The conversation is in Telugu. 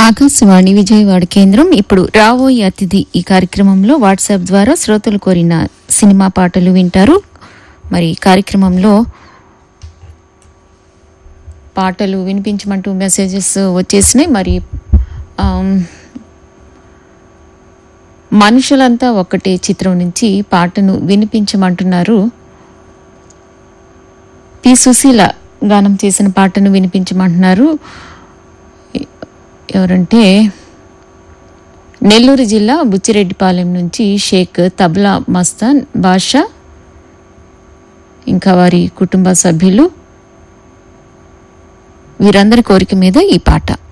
ఆకాశవాణి విజయవాడ కేంద్రం ఇప్పుడు రాబోయే అతిథి ఈ కార్యక్రమంలో వాట్సాప్ ద్వారా శ్రోతలు కోరిన సినిమా పాటలు వింటారు మరి ఈ కార్యక్రమంలో పాటలు వినిపించమంటూ మెసేజెస్ వచ్చేసినాయి మరి ఆమ్, మనుషులంతా ఒక్కటే చిత్రం నుంచి పాటను వినిపించమంటున్నారు పి సుశీల గానం చేసిన పాటను వినిపించమంటున్నారు ఎవరంటే నెల్లూరు జిల్లా బుచ్చిరెడ్డిపాలెం నుంచి షేక్ తబ్లా మస్తాన్ బాషా ఇంకా వారి కుటుంబ సభ్యులు వీరందరి కోరిక మీద ఈ పాట